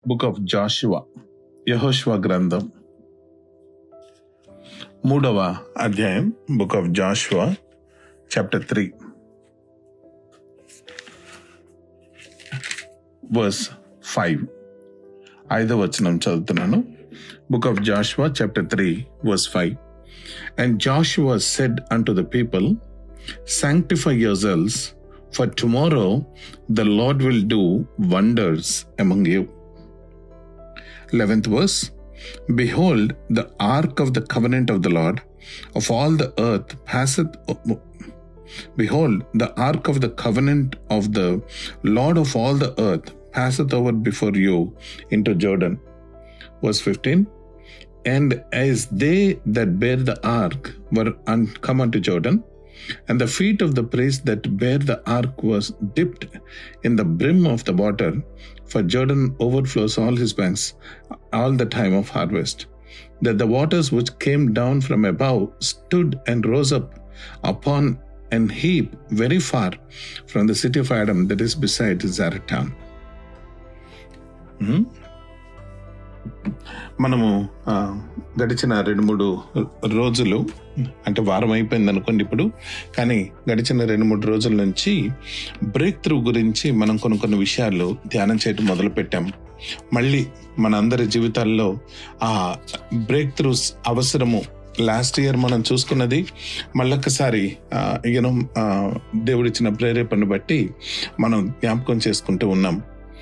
Book of Jashuva యహోష్వా గ్రంథం మూడవ అధ్యాయం book of Joshua chapter three verse five ఐదవ వచనం చదువుతున్నాను book of Joshua chapter three verse five and Joshua said అంటు the people sanctify yourselves, for tomorrow the Lord will do wonders among you. 11th verse Behold, the ark of the covenant of the Lord of all the earth passeth. Behold, the ark of the covenant of the Lord of all the earth passeth over before you into Jordan. Verse 15 And as they that bear the ark were un- come unto Jordan, and the feet of the priest that bare the ark was dipped in the brim of the water, for Jordan overflows all his banks all the time of harvest. That the waters which came down from above stood and rose up upon an heap very far from the city of Adam that is beside Zaratan. Hmm? మనము ఆ, గడిచిన రెండు మూడు రోజులు అంటే వారం అయిపోయింది అనుకోండి ఇప్పుడు కానీ గడిచిన రెండు మూడు రోజుల నుంచి బ్రేక్ త్రూ గురించి మనం కొన్ని కొన్ని విషయాలు ధ్యానం చేయడం మొదలు పెట్టాం మళ్ళీ మన అందరి జీవితాల్లో ఆ బ్రేక్ త్రూస్ అవసరము లాస్ట్ ఇయర్ మనం చూసుకున్నది మళ్ళొక్కసారి యూనో దేవుడిచ్చిన ప్రేరేపణ బట్టి మనం జ్ఞాపకం చేసుకుంటూ ఉన్నాం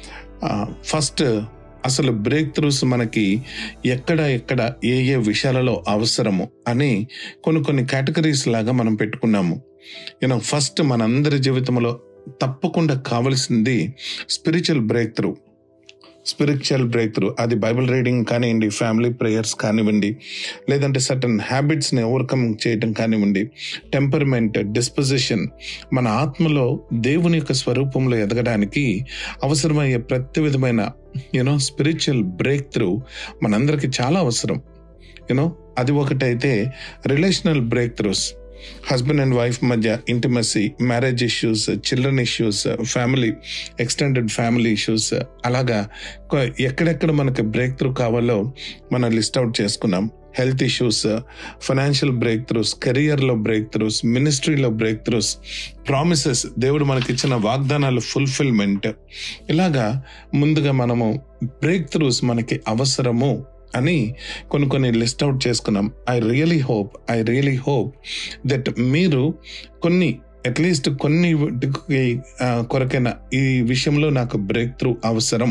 ఫస్ట్ అసలు బ్రేక్ త్రూస్ మనకి ఎక్కడ ఎక్కడ ఏ ఏ విషయాలలో అవసరము అని కొన్ని కొన్ని కేటగిరీస్ లాగా మనం పెట్టుకున్నాము యూనో ఫస్ట్ మనందరి జీవితంలో తప్పకుండా కావలసింది spiritual breakthrough spiritual breakthrough అది బైబిల్ రీడింగ్ కానివ్వండి ఫ్యామిలీ ప్రేయర్స్ కానివ్వండి లేదంటే సర్టన్ హ్యాబిట్స్ని ఓవర్కమ్ చేయటం కానివ్వండి టెంపర్మెంట్ డిస్పొజిషన్ మన ఆత్మలో దేవుని యొక్క స్వరూపంలో ఎదగడానికి అవసరమయ్యే ప్రతి విధమైన యూనో స్పిరిచువల్ బ్రేక్ త్రూ మనందరికీ చాలా అవసరం యూనో అది ఒకటైతే relational breakthroughs husband and wife మధ్య intimacy marriage issues children issues family extended family issues అలాగా కొ- ఎక్కడెక్కడ మనకి బ్రేక్ త్రూ కావాలో మనం లిస్ట్ అవుట్ చేసుకున్నాం health issues financial breakthroughs కెరియర్లో బ్రేక్ త్రూస్ మినిస్ట్రీలో బ్రేక్ త్రూస్ ప్రామిసెస్ దేవుడు మనకిచ్చిన వాగ్దానాలు ఫుల్ఫిల్మెంట్ ఇలాగా ముందుగా మనము బ్రేక్ త్రూస్ మనకి అవసరము అని కొన్ని కొన్ని లిస్ట్ అవుట్ చేసుకున్నాం I really hope I really hope that మీరు కొన్ని అట్లీస్ట్ కొన్ని వాటికి, ఆ, కొరకైనా ఈ విషయంలో నాకు బ్రేక్ త్రూ అవసరం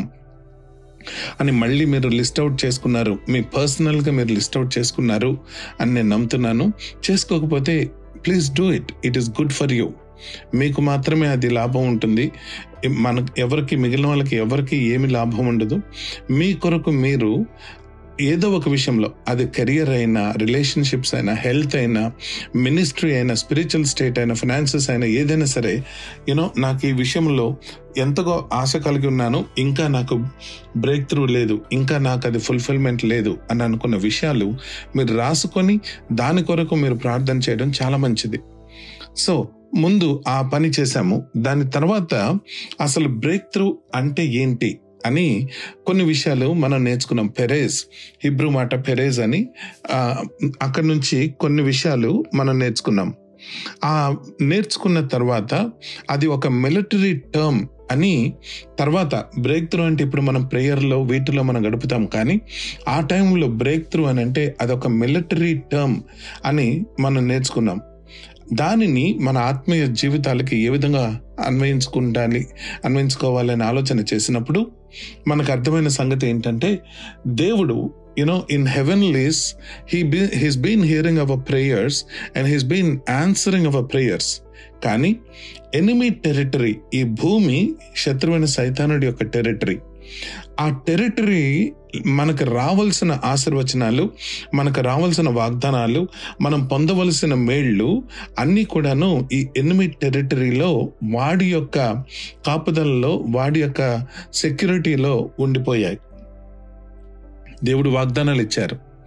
అని మళ్ళీ మీరు లిస్ట్ అవుట్ చేసుకున్నారు మీ పర్సనల్గా మీరు లిస్ట్ అవుట్ చేసుకున్నారు అని నేను నమ్ముతున్నాను చేసుకోకపోతే please do it it is good for you మీకు మాత్రమే అది లాభం ఉంటుంది మన ఎవరికి మిగిలిన వాళ్ళకి ఎవరికి ఏమి లాభం ఉండదు మీ కొరకు మీరు ఏదో ఒక విషయంలో అది కెరియర్ అయినా రిలేషన్షిప్స్ అయినా హెల్త్ అయినా మినిస్ట్రీ అయినా స్పిరిచువల్ స్టేట్ అయినా ఫినాన్సెస్ అయినా ఏదైనా సరే యూనో నాకు ఈ విషయంలో ఎంతగా ఆశ కలిగి ఉన్నాను ఇంకా నాకు బ్రేక్ త్రూ లేదు ఇంకా నాకు అది ఫుల్ఫిల్మెంట్ లేదు అని అనుకున్న విషయాలు మీరు రాసుకొని దాని కొరకు మీరు ప్రార్థన చేయడం చాలా మంచిది సో ముందు ఆ పని చేశాము దాని తర్వాత అసలు బ్రేక్ త్రూ అంటే ఏంటి అని కొన్ని విషయాలు మనం నేర్చుకున్నాం పెరేజ్ హిబ్రూ మాట పెరేజ్ అని ఆ, అక్కడి నుంచి కొన్ని విషయాలు మనం నేర్చుకున్నాం ఆ నేర్చుకున్న తర్వాత అది ఒక మిలిటరీ టర్మ్ అని తర్వాత బ్రేక్ త్రూ అంటే ఇప్పుడు మనం ప్రేయర్లో వీటిలో మనం గడుపుతాం కానీ ఆ టైంలో బ్రేక్ త్రూ అని అంటే అదొక మిలిటరీ టర్మ్ అని మనం నేర్చుకున్నాం దానిని మన ఆత్మీయ జీవితాలకి ఏ విధంగా అన్వయించుకుంటాలి అన్వయించుకోవాలని ఆలోచన చేసినప్పుడు మనకు అర్థమైన సంగతి ఏంటంటే దేవుడు you know in heavenlies he be he's been hearing our prayers and he's been answering our prayers కానీ ఎనిమీ టెరిటరీ ఈ భూమి శత్రువైన సైతానుడి యొక్క టెరిటరీ ఆ టెరిటరీ మనకు రావాల్సిన ఆశీర్వచనాలు మనకు రావాల్సిన వాగ్దానాలు మనం పొందవలసిన మేళ్ళు అన్నీ కూడాను ఈ ఎనిమి టెరిటరీలో వాడి యొక్క కాపుదలలో వాడి యొక్క సెక్యూరిటీలో ఉండిపోయాయి దేవుడు వాగ్దానాలు ఇచ్చారు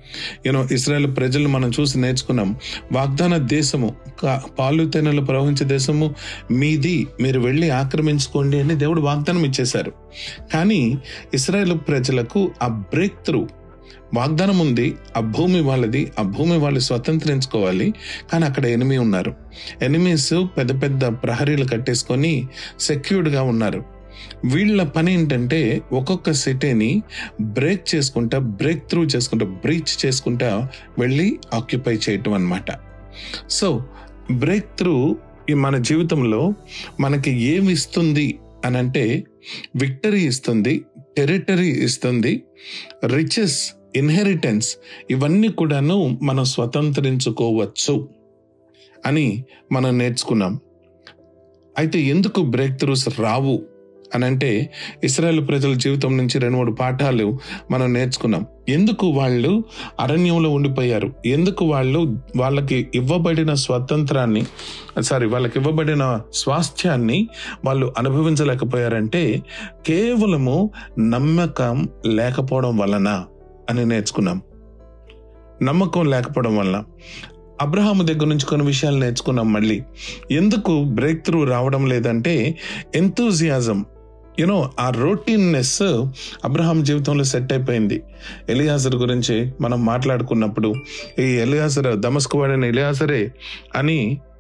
యూనో ఇస్రాయేల్ ప్రజలు మనం చూసి నేర్చుకున్నాం వాగ్దాన దేశము కా- పాలు తేనెలు ప్రవహించే దేశము మీది మీరు వెళ్ళి ఆక్రమించుకోండి అని దేవుడు వాగ్దానం ఇచ్చేశారు కానీ ఇస్రాయేల్ ప్రజలకు ఆ బ్రేక్ త్రూ వాగ్దానం ఉంది ఆ భూమి వాళ్ళది ఆ భూమి వాళ్ళు స్వతంత్రించుకోవాలి కానీ అక్కడ ఎనిమి ఉన్నారు ఎనిమీస్ పెద్ద పెద్ద ప్రహరీలు కట్టేసుకొని సెక్యూర్డ్గా ఉన్నారు వీళ్ళ పని ఏంటంటే ఒక్కొక్క సిటీని బ్రేక్ చేసుకుంటా బ్రేక్ త్రూ చేసుకుంటా బ్రీచ్ చేసుకుంటా వెళ్ళి ఆక్యుపై చేయటం అన్నమాట సో బ్రేక్ త్రూ ఈ మన జీవితంలో మనకి ఏమి ఇస్తుంది అని అంటే విక్టరీ ఇస్తుంది టెరిటరీ ఇస్తుంది రిచెస్ ఇన్హెరిటెన్స్ ఇవన్నీ కూడాను మనం స్వతంత్రించుకోవచ్చు అని మనం నేర్చుకున్నాం అయితే ఎందుకు బ్రేక్ త్రూస్ రావు అని అంటే ఇస్రాయేల్ ప్రజల జీవితం నుంచి రెండు మూడు పాఠాలు మనం నేర్చుకున్నాం ఎందుకు వాళ్ళు అరణ్యంలో ఉండిపోయారు ఎందుకు వాళ్ళు వాళ్ళకి ఇవ్వబడిన స్వాతంత్రాన్ని సారీ వాళ్ళకి ఇవ్వబడిన స్వాస్థ్యాన్ని వాళ్ళు అనుభవించలేకపోయారంటే కేవలము నమ్మకం లేకపోవడం వలన అని నేర్చుకున్నాం నమ్మకం లేకపోవడం వలన అబ్రహాము దగ్గర నుంచి కొన్ని విషయాలు నేర్చుకున్నాం మళ్ళీ ఎందుకు బ్రేక్ త్రూ రావడం లేదంటే ఎంతూజియాజం యూనో ఆ రొటీన్నెస్ అబ్రహాం జీవితంలో సెట్ అయిపోయింది ఎలియాజర్ గురించి మనం మాట్లాడుకున్నప్పుడు ఈ ఎలియాజర్ దమస్కు వాడిన ఎలియాజరే అని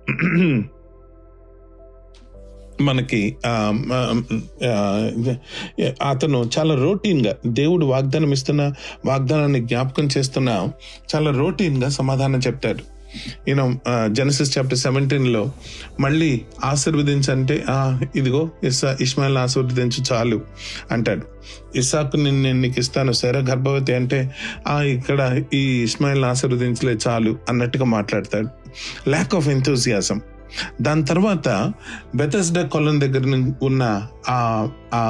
మనకి ఆ, ఆ, అతను చాలా రొటీన్గా దేవుడు వాగ్దానం ఇస్తున్న వాగ్దానాన్ని జ్ఞాపకం చేస్తున్న చాలా రొటీన్గా సమాధానం చెప్తాడు యూనో జెనసిస్ చాప్టర్ సెవెంటీన్ లో మళ్ళీ ఆశీర్వదించంటే "ఆ, ఇదిగో ఇసా ఇస్మాయిల్ ఆశీర్వదించు చాలు అంటాడు ఇసాకు నేను నేను నీకు ఇస్తాను సరే గర్భవతి అంటే ఆ ఇక్కడ ఈ ఇస్మాయిల్ ఆశీర్వదించలే చాలు అన్నట్టుగా మాట్లాడతాడు ల్యాక్ ఆఫ్ ఎంతూజియాసం దాని తర్వాత బెతస్డా కొలం దగ్గర నుంచి ఉన్న ఆ ఆ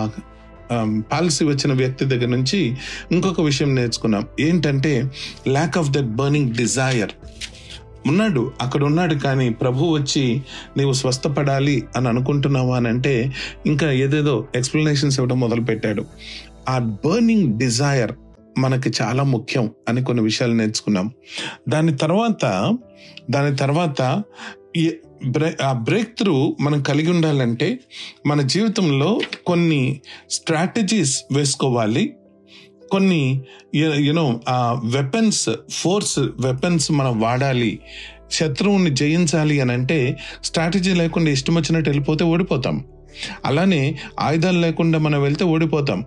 పాలసీ వచ్చిన వ్యక్తి దగ్గర నుంచి ఇంకొక విషయం నేర్చుకున్నాం ఏంటంటే lack of that burning desire ఉన్నాడు అక్కడ ఉన్నాడు కానీ ప్రభు వచ్చి నీవు స్వస్థపడాలి అని అనుకుంటున్నావా అని అంటే ఇంకా ఏదేదో ఎక్స్ప్లెనేషన్స్ ఇవ్వడం మొదలు పెట్టాడు ఆ బర్నింగ్ డిజైర్ మనకి చాలా ముఖ్యం అని కొన్ని విషయాలు నేర్చుకున్నాం దాని తర్వాత దాని తర్వాత ఈ బ్రే- ఆ బ్రేక్ త్రూ మనం కలిగి ఉండాలంటే మన జీవితంలో కొన్ని స్ట్రాటజీస్ వేసుకోవాలి కొన్ని యూనో వెపన్స్ ఫోర్స్ వెపన్స్ మనం వాడాలి శత్రువుని జయించాలి అని అంటే స్ట్రాటజీ లేకుండా ఇష్టం వచ్చినట్టు వెళ్ళిపోతే ఓడిపోతాం అలానే ఆయుధాలు లేకుండా మనం వెళ్తే ఓడిపోతాం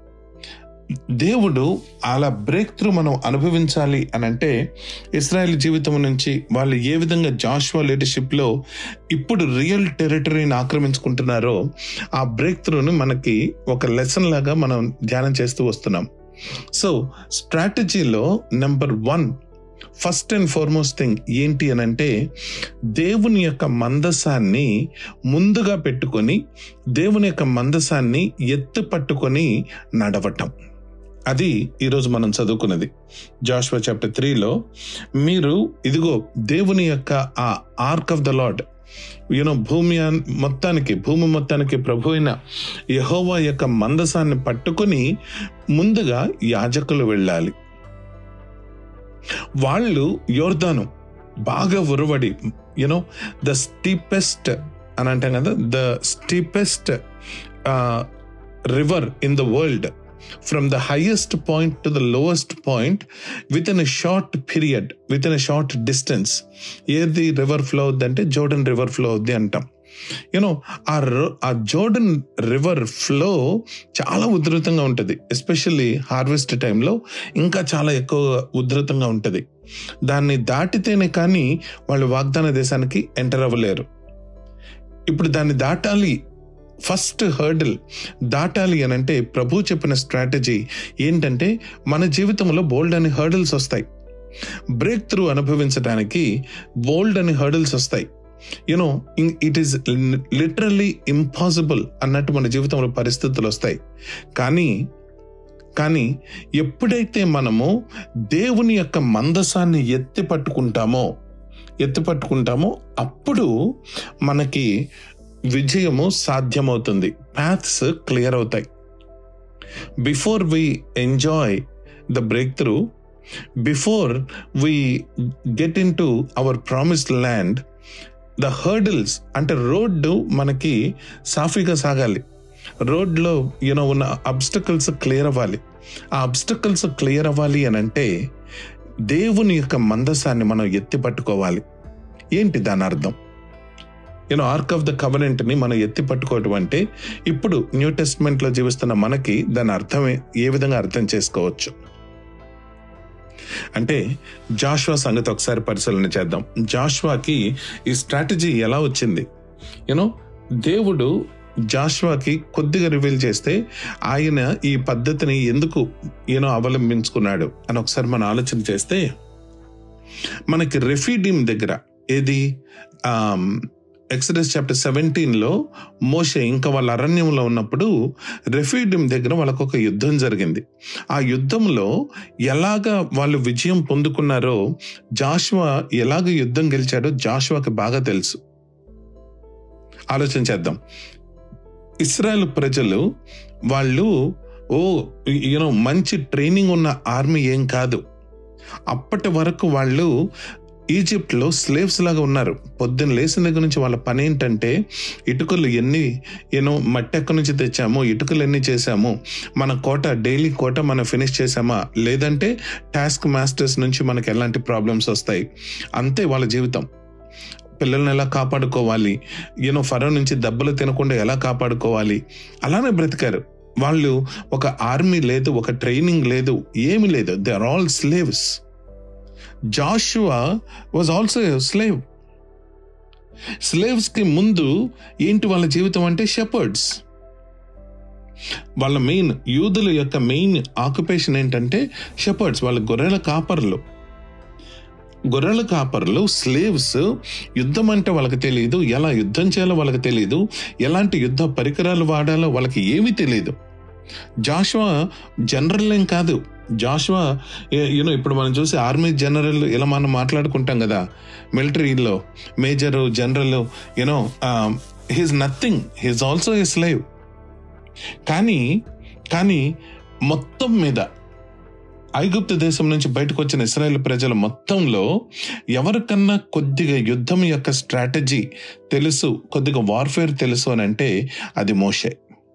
దేవుడు అలా బ్రేక్ త్రూ మనం అనుభవించాలి అని అంటే ఇస్రాయల్ జీవితం నుంచి వాళ్ళు ఏ విధంగా జాషువా లీడర్షిప్ లో ఇప్పుడు రియల్ టెరిటరీని ఆక్రమించుకుంటున్నారో ఆ బ్రేక్ త్రూని మనకి ఒక లెసన్ లాగా మనం ధ్యానం చేస్తూ వస్తున్నాం సో స్ట్రాటజీలో number one first and foremost thing ఏంటి అని అంటే దేవుని యొక్క మందసాన్ని ముందుగా పెట్టుకొని దేవుని యొక్క మందసాన్ని ఎత్తు పట్టుకొని నడవటం అది ఈరోజు మనం చదువుకున్నది జాషువా చాప్టర్ త్రీలో మీరు ఇదిగో దేవుని యొక్క ఆ ark of the Lord you know భూమి అన్- మొత్తానికి భూమి మొత్తానికి ప్రభు అయిన యహోవా యొక్క మందసాన్ని పట్టుకొని ముందుగా యాజకులు వెళ్ళాలి వాళ్ళు యోర్దాను బాగా ఉరవడి యునో ద స్టీపెస్ట్ అని అంటాం కదా the steepest river in the world from the highest point to the lowest point within a short period within a short distance ఏది రివర్ ఫ్లో అవుద్ది అంటే జోర్డన్ రివర్ ఫ్లో అవుద్ది అంటాం you know ఆ ర- ఆ జోర్డన్ రివర్ ఫ్లో చాలా ఉధృతంగా ఉంటుంది ఎస్పెషల్లీ హార్వెస్ట్ టైంలో ఇంకా చాలా ఎక్కువ ఉధృతంగా ఉంటుంది దాన్ని దాటితేనే కానీ వాళ్ళు వాగ్దాన దేశానికి ఎంటర్ అవ్వలేరు ఇప్పుడు దాన్ని దాటాలి ఫస్ట్ హర్డిల్ దాటాలి అని అంటే ప్రభు చెప్పిన స్ట్రాటజీ ఏంటంటే మన జీవితంలో బోల్డ్ అని హర్డిల్స్ వస్తాయి బ్రేక్ త్రూ అనుభవించడానికి బోల్డ్ అని హర్డిల్స్ వస్తాయి you know it is literally impossible అన్నట్టు మన జీవితంలో పరిస్థితులు వస్తాయి కానీ కానీ ఎప్పుడైతే మనము దేవుని యొక్క మందసాన్ని ఎత్తి పట్టుకుంటామో ఎత్తి పట్టుకుంటామో అప్పుడు మనకి విజయము సాధ్యమవుతుంది పాత్స్ క్లియర్ అవుతాయి before we enjoy the breakthrough before we get into our promised land the hurdles అంటే రోడ్డు మనకి సాఫీగా సాగాలి రోడ్లో యూనో ఉన్న అబ్స్టకల్స్ క్లియర్ అవ్వాలి ఆ అబ్స్టకల్స్ క్లియర్ అవ్వాలి అని అంటే దేవుని యొక్క మందసాన్ని మనం ఎత్తి పట్టుకోవాలి ఏంటి దాని అర్థం యూనో ఆర్క్ ఆఫ్ ద కవనెంట్ని మనం ఎత్తి పట్టుకోవటం అంటే ఇప్పుడు న్యూ టెస్ట్మెంట్లో జీవిస్తున్న మనకి దాని అర్థం ఏ విధంగా అర్థం చేసుకోవచ్చు అంటే జాష్వా సంగతి ఒకసారి పరిశీలన చేద్దాం జాష్వాకి ఈ స్ట్రాటజీ ఎలా వచ్చింది యూనో దేవుడు జాష్వాకి కొద్దిగా రివీల్ చేస్తే ఆయన ఈ పద్ధతిని ఎందుకు యూనో అవలంబించుకున్నాడు అని ఒకసారి మనం ఆలోచన చేస్తే మనకి రెఫీడీమ్ దగ్గర ఏది ఎక్సడస్ చాప్టర్ సెవెంటీన్లో మోషే ఇంకా వాళ్ళ అరణ్యంలో ఉన్నప్పుడు రెఫీడిమ్ దగ్గర వాళ్ళకు ఒక యుద్ధం జరిగింది ఆ యుద్ధంలో ఎలాగ వాళ్ళు విజయం పొందుకున్నారో జాషువా ఎలాగ యుద్ధం గెలిచాడో జాషువాకి బాగా తెలుసు ఆలోచన చేద్దాం ఇస్రాయల్ ప్రజలు వాళ్ళు ఓ యూనో మంచి ట్రైనింగ్ ఉన్న ఆర్మీ ఏం కాదు అప్పటి వరకు వాళ్ళు ఈజిప్ట్లో స్లేవ్స్ లాగా ఉన్నారు పొద్దున్న లేచిన దగ్గర నుంచి వాళ్ళ పని ఏంటంటే ఇటుకలు ఎన్ని ఏనో మట్టి ఎక్కడి నుంచి తెచ్చాము ఇటుకలు ఎన్ని చేశాము మన కోట డైలీ కోట మనం ఫినిష్ చేసామా లేదంటే టాస్క్ మాస్టర్స్ నుంచి మనకి ఎలాంటి ప్రాబ్లమ్స్ వస్తాయి అంతే వాళ్ళ జీవితం పిల్లల్ని ఎలా కాపాడుకోవాలి యూనో ఫరో నుంచి దెబ్బలు తినకుండా ఎలా కాపాడుకోవాలి అలానే బ్రతికారు వాళ్ళు ఒక ఆర్మీ లేదు ఒక ట్రైనింగ్ లేదు ఏమి లేదు they are all slaves Joshua was also slave slaves కి ముందు ఏంటి వాళ్ళ జీవితం అంటే షెపర్డ్స్ వాళ్ళ మెయిన్ యూదుల యొక్క మెయిన్ ఆక్యుపేషన్ ఏంటంటే షెపర్డ్స్ వాళ్ళ గొర్రెల కాపర్లు గొర్రెల కాపర్లు స్లేవ్స్ యుద్ధం అంటే వాళ్ళకి తెలియదు ఎలా యుద్ధం చేయాలో వాళ్ళకి తెలియదు ఎలాంటి యుద్ధ పరికరాలు వాడాలో వాళ్ళకి ఏమీ తెలియదు జాషువా జనరల్ ఏం కాదు జాషువా యూనో ఇప్పుడు మనం చూసి ఆర్మీ జనరల్ ఇలా మనం మాట్లాడుకుంటాం కదా మిలిటరీలో major general you know he's nothing he's also a slave కానీ కానీ మొత్తం మీద ఐగుప్తు దేశం నుంచి బయటకు వచ్చిన ఇస్రాయేల్ ప్రజల మొత్తంలో ఎవరికన్నా కొద్దిగా యుద్ధం యొక్క స్ట్రాటజీ తెలుసు కొద్దిగా వార్ఫేర్ తెలుసు అని అంటే అది మోషే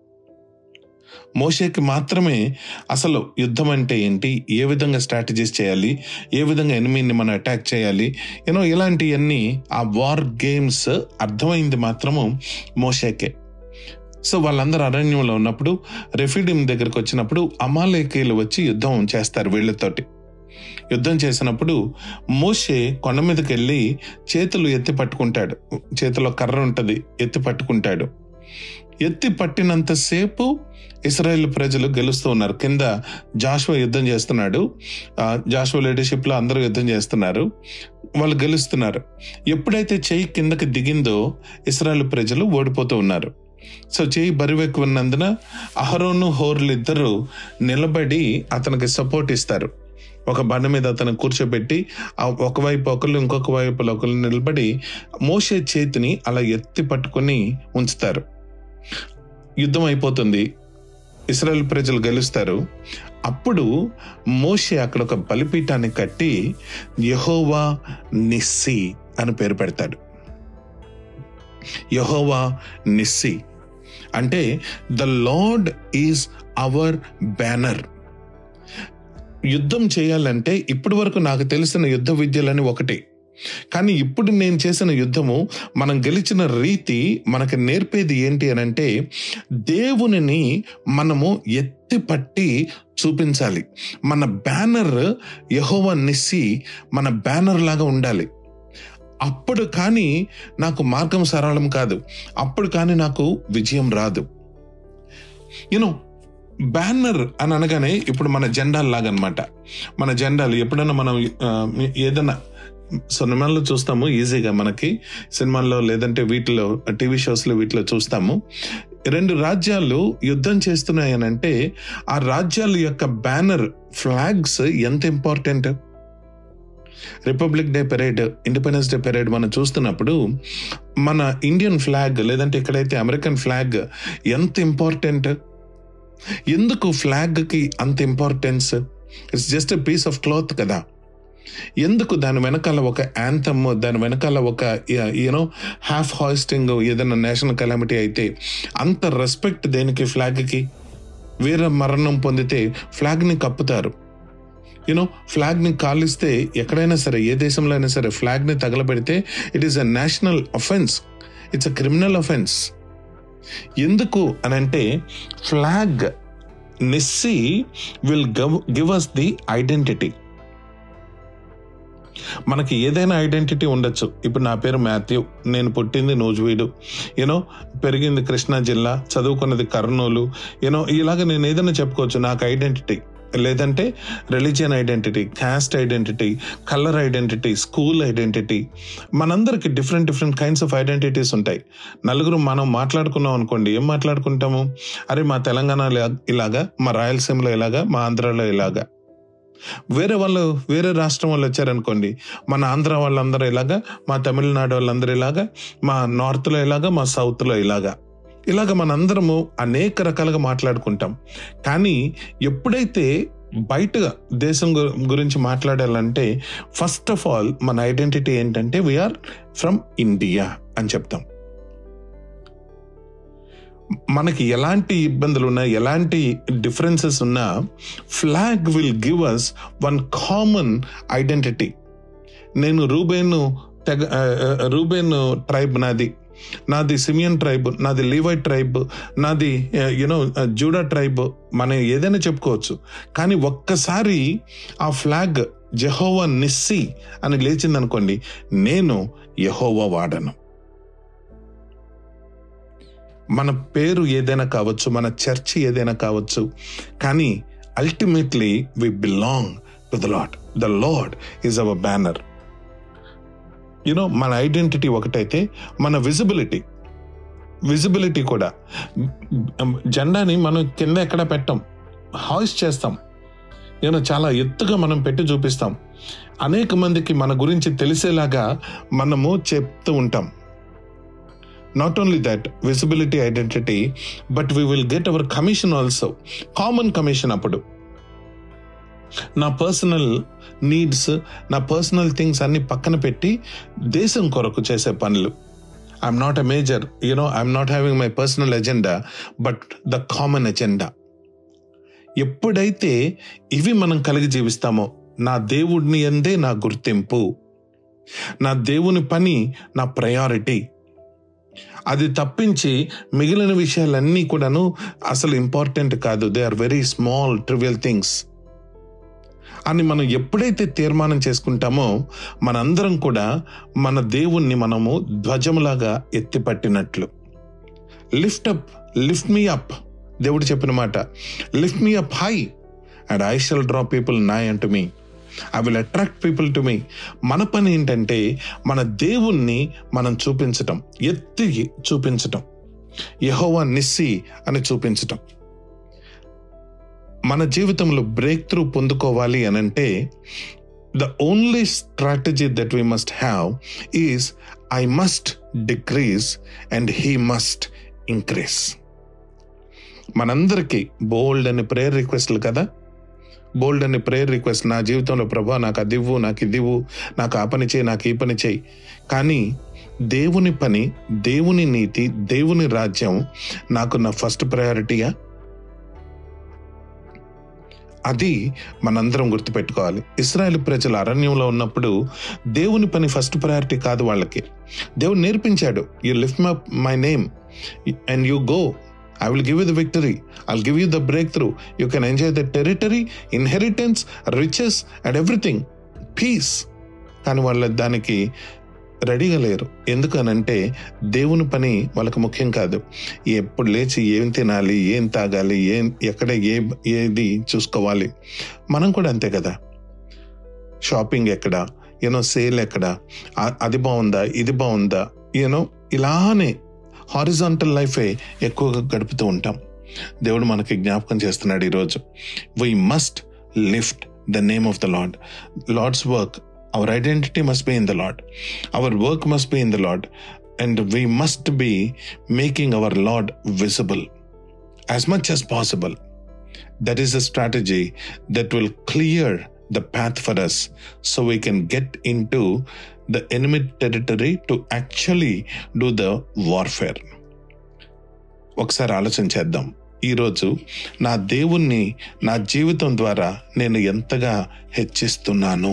మోషేకి మాత్రమే అసలు యుద్ధం అంటే ఏంటి ఏ విధంగా స్ట్రాటజీస్ చేయాలి ఏ విధంగా ఎనిమిని మనం అటాక్ చేయాలి యూనో ఇలాంటివన్నీ ఆ వార్ గేమ్స్ అర్థమైంది మాత్రము మోషేకే సో వాళ్ళందరూ అరణ్యంలో ఉన్నప్పుడు రెఫిడిమ్ దగ్గరకు వచ్చినప్పుడు అమాలేకీలు వచ్చి యుద్ధం చేస్తారు వీళ్ళతోటి యుద్ధం చేసినప్పుడు మోషే కొండ మీదకి వెళ్ళి చేతులు ఎత్తి పట్టుకుంటాడు చేతిలో కర్ర ఉంటుంది ఎత్తి పట్టుకుంటాడు ఎత్తి పట్టినంతసేపు ఇస్రాయేల్ ప్రజలు గెలుస్తూ ఉన్నారు కింద జాషువా యుద్ధం చేస్తున్నాడు జాషువా లీడర్షిప్ లో అందరూ యుద్ధం చేస్తున్నారు వాళ్ళు గెలుస్తున్నారు ఎప్పుడైతే చెయ్యి కిందకి దిగిందో ఇస్రాయేల్ ప్రజలు ఓడిపోతూ ఉన్నారు సో చేయి బరువెక్కు ఉన్నందున అహరోను హోర్లు ఇద్దరు నిలబడి అతనికి సపోర్ట్ ఇస్తారు ఒక బండ మీద అతను కూర్చోబెట్టి ఒకవైపు ఒకళ్ళు ఇంకొక వైపు ఒకళ్ళు నిలబడి మోసే చేతిని అలా ఎత్తి పట్టుకుని ఉంచుతారు యుద్ధం అయిపోతుంది ఇస్రాయల్ ప్రజలు గెలుస్తారు అప్పుడు మోషే అక్కడ ఒక బలిపీఠాన్ని కట్టి యహోవా నిస్సి అని పేరు పెడతాడు యహోవా నిస్సి అంటే the Lord is our banner యుద్ధం చేయాలంటే ఇప్పటి వరకు నాకు తెలిసిన యుద్ధ విద్యలని ఒకటి కానీ ఇప్పుడు నేను చేసిన యుద్ధము మనం గెలిచిన రీతి మనకు నేర్పేది ఏంటి అని అంటే దేవునిని మనము ఎత్తి పట్టి చూపించాలి మన బ్యానర్ యహోవ నిస్సి మన బ్యానర్ లాగా ఉండాలి అప్పుడు కానీ నాకు మార్గం సరళం కాదు అప్పుడు కానీ నాకు విజయం రాదు యూనో బ్యానర్ అని అనగానే ఇప్పుడు మన జెండాలు లాగా అనమాట మన జెండాలు ఎప్పుడైనా మనం ఏదైనా సినిమాల్లో చూస్తాము ఈజీగా మనకి సినిమాల్లో లేదంటే వీటిలో టీవీ షోస్లో వీటిలో చూస్తాము రెండు రాజ్యాలు యుద్ధం చేస్తున్నాయనంటే ఆ రాజ్యాల యొక్క బ్యానర్ ఫ్లాగ్స్ ఎంత important Republic Day parade Independence Day parade మనం చూస్తున్నప్పుడు మన ఇండియన్ ఫ్లాగ్ లేదంటే ఇక్కడైతే అమెరికన్ ఫ్లాగ్ ఎంత ఇంపార్టెంట్ ఎందుకు ఫ్లాగ్కి అంత importance it's just a piece of cloth కదా ఎందుకు దాని వెనకాల ఒక యాంథమ్ దాని వెనకాల ఒక యూనో హాఫ్ హాయిస్టింగ్ ఏదైనా నేషనల్ కెలామిటీ అయితే అంత రెస్పెక్ట్ దేనికి ఫ్లాగ్కి వీర మరణం పొందితే ఫ్లాగ్ని కప్పుతారు యూనో ఫ్లాగ్ని కాలిస్తే ఎక్కడైనా సరే ఏ దేశంలో అయినా సరే ఫ్లాగ్ని తగలబెడితే it is a national offence it's a criminal offence ఎందుకు అని అంటే ఫ్లాగ్ నెస్సి will give us the identity మనకి ఏదైనా ఐడెంటిటీ ఉండొచ్చు ఇప్పుడు నా పేరు మాథ్యూ నేను పుట్టింది నూజువీడు యూనో పెరిగింది కృష్ణా జిల్లా చదువుకున్నది కర్నూలు యూనో ఇలాగ నేను ఏదైనా చెప్పుకోవచ్చు నాకు ఐడెంటిటీ లేదంటే religion identity caste identity colour identity school identity మనందరికి different different kinds of identities ఉంటాయి నలుగురు మనం మాట్లాడుకున్నాం అనుకోండి ఏం మాట్లాడుకుంటాము అరే మా తెలంగాణలో ఇలాగా మా రాయలసీమలో ఇలాగా మా ఆంధ్రాలో ఇలాగా వేరే వాళ్ళు వేరే రాష్ట్రం వాళ్ళు వచ్చారనుకోండి మన ఆంధ్ర వాళ్ళందరూ ఇలాగా మా తమిళనాడు వాళ్ళందరూ ఇలాగా మా నార్త్లో ఇలాగా మా సౌత్లో ఇలాగా ఇలాగ మనందరము అనేక రకాలుగా మాట్లాడుకుంటాం కానీ ఎప్పుడైతే బయట దేశం గు- గురించి మాట్లాడాలంటే ఫస్ట్ ఆఫ్ ఆల్ మన ఐడెంటిటీ ఏంటంటే వీఆర్ ఫ్రమ్ ఇండియా అని చెప్తాం మనకి ఎలాంటి ఇబ్బందులు ఉన్నా ఎలాంటి డిఫరెన్సెస్ ఉన్నా flag will give us one common identity నేను రూబేన్ తెగ ఆ, ఆ, రూబేన్ ట్రైబ్ నాది నాది సిమియన్ ట్రైబ్ నాది లీవై ట్రైబ్ నాది యునో జూడా ట్రైబ్ మనం ఏదైనా చెప్పుకోవచ్చు కానీ ఒక్కసారి ఆ ఫ్లాగ్ జెహోవా నిస్సి అని లేచిందనుకోండి నేను యహోవా వాడను మన పేరు ఏదైనా కావచ్చు మన చర్చ్ ఏదైనా కావచ్చు కానీ ultimately we belong to the Lord the Lord is our banner you know మన ఐడెంటిటీ ఒకటైతే మన విజిబిలిటీ విజిబిలిటీ కూడా జెండాని మనం కింద ఎక్కడ పెట్టం హాయిస్ చేస్తాం యూనో చాలా ఎత్తుగా మనం పెట్టి చూపిస్తాం అనేక మందికి మన గురించి తెలిసేలాగా మనము చెప్తూ ఉంటాం not only that visibility identity but we will get our commission also common commission అప్పుడు నా పర్సనల్ నీడ్స్ నా పర్సనల్ థింగ్స్ అన్ని పక్కన పెట్టి దేశం కొరకు చేసే పనులు I'm not a major you know I'm not having my personal agenda but the common agenda ఎప్పుడైతే ఇవి మనం కలిగి జీవిస్తామో నా దేవుడిని అందే నా గుర్తింపు నా దేవుని పని నా ప్రయారిటీ అది తప్పించి మిగిలిన విషయాలన్నీ కూడాను అసలు ఇంపార్టెంట్ కాదు they are very small trivial things అని మనం ఎప్పుడైతే తీర్మానం చేసుకుంటామో మనందరం కూడా మన దేవుణ్ణి మనము ధ్వజములాగా ఎత్తిపట్టినట్లు lift up lift me up దేవుడు చెప్పిన మాట lift me up high and I shall draw people nigh unto me I will attract people to me మన పని ఏంటంటే మన దేవుణ్ణి మనం చూపించటం ఎత్తి చూపించటం యహోవా నిస్సి అని చూపించటం మన జీవితంలో బ్రేక్ త్రూ పొందుకోవాలి అని అంటే the only strategy that we must have is I must decrease and he must increase మనందరికీ బోల్డ్ అని ప్రేయర్ రిక్వెస్ట్లు కదా బోల్డ్ అని ప్రేయర్ రిక్వెస్ట్ నా జీవితంలో ప్రభా నాకు అది ఇవ్వు నాకు ఇది ఇవ్వు నాకు ఆ పని చేయి నాకు ఈ పని చేయి కానీ దేవుని పని దేవుని నీతి దేవుని రాజ్యం నాకు నా ఫస్ట్ ప్రయారిటీయా అది మనందరం గుర్తుపెట్టుకోవాలి ఇస్రాయేల్ ప్రజలు అరణ్యంలో ఉన్నప్పుడు దేవుని పని ఫస్ట్ ప్రయారిటీ కాదు వాళ్ళకి దేవుడు నేర్పించాడు you lift my my name and you go I will give you the victory I'll give you the breakthrough you can enjoy the territory inheritance riches and everything peace కానీ వాళ్ళ దానికి రెడీగా లేరు ఎందుకనంటే దేవుని పని వాళ్ళకి ముఖ్యం కాదు ఎప్పుడు లేచి ఏం తినాలి ఏం తాగాలి ఏం ఎక్కడ ఏ ఏది చూసుకోవాలి మనం కూడా అంతే కదా షాపింగ్ ఎక్కడ యూనో సేల్ ఎక్కడ ఆ- అది బాగుందా ఇది బాగుందా యూనో ఇలానే హారిజాంటల్ లైఫే ఎక్కువగా గడుపుతూ ఉంటాం దేవుడు మనకి జ్ఞాపకం చేస్తున్నాడు ఈరోజు we must lift the name of the Lord Lord's work our identity must be in the Lord our work must be in the Lord and we must be making our Lord visible as much as possible that is a strategy that will clear the path for us so we can get into the enemy territory to actually do the warfare ఒకసారి ఆలోచన చేద్దాం ఈరోజు నా దేవుణ్ణి నా జీవితం ద్వారా నేను ఎంతగా హెచ్చిస్తున్నాను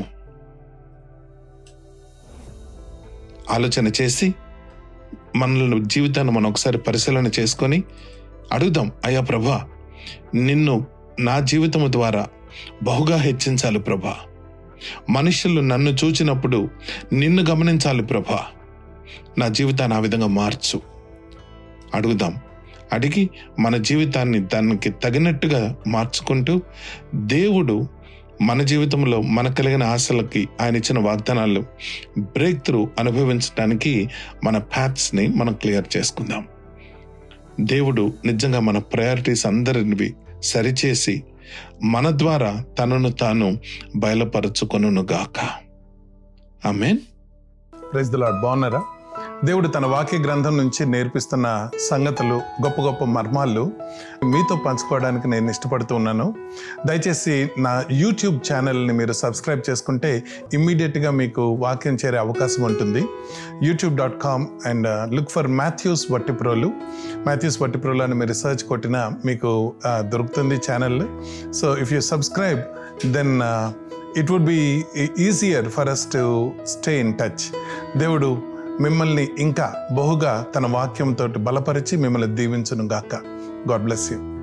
ఆలోచన చేసి మన జీవితాన్ని మనం ఒకసారి పరిశీలన చేసుకొని అడుగుదాం అయ్యా ప్రభా నిన్ను నా జీవితము ద్వారా బహుగా హెచ్చించాలి ప్రభా మనుషులు నన్ను చూచినప్పుడు నిన్ను గమనించాలి ప్రభా నా జీవితాన్ని ఆ విధంగా మార్చు అడుగుదాం అడిగి మన జీవితాన్ని దానికి తగినట్టుగా మార్చుకుంటూ దేవుడు మన జీవితంలో మన కలిగిన ఆశలకి ఆయన ఇచ్చిన వాగ్దానాలు బ్రేక్ త్రూ అనుభవించడానికి మన ప్యాథ్స్ని మనం క్లియర్ చేసుకుందాం దేవుడు నిజంగా మన ప్రయారిటీస్ అందరివి సరిచేసి మన ద్వారా తనను తాను బయలుపరచుకొనును గాక ఆమెన్ ప్రైజ్ ద లాడ్ బాగున్నారా దేవుడు తన వాక్య గ్రంథం నుంచి నేర్పిస్తున్న సంగతులు గొప్ప గొప్ప మర్మాలు మీతో పంచుకోవడానికి నేను ఇష్టపడుతూ ఉన్నాను దయచేసి నా యూట్యూబ్ ఛానల్ని మీరు సబ్స్క్రైబ్ చేసుకుంటే ఇమ్మీడియట్గా మీకు వాక్యం చేరే అవకాశం ఉంటుంది YouTube dot com and look for Mathews Vattiprolu Mathews Vattiprolu అని మీరు రీసెర్చ్ కొట్టినా మీకు ఆ, దొరుకుతుంది channel so if you subscribe then it would be easier for us to stay in touch దేవుడు మిమ్మల్ని ఇంకా బహుగా తన వాక్యంతో బలపరిచి మిమ్మల్ని దీవించును గాక గాడ్ బ్లెస్ యూ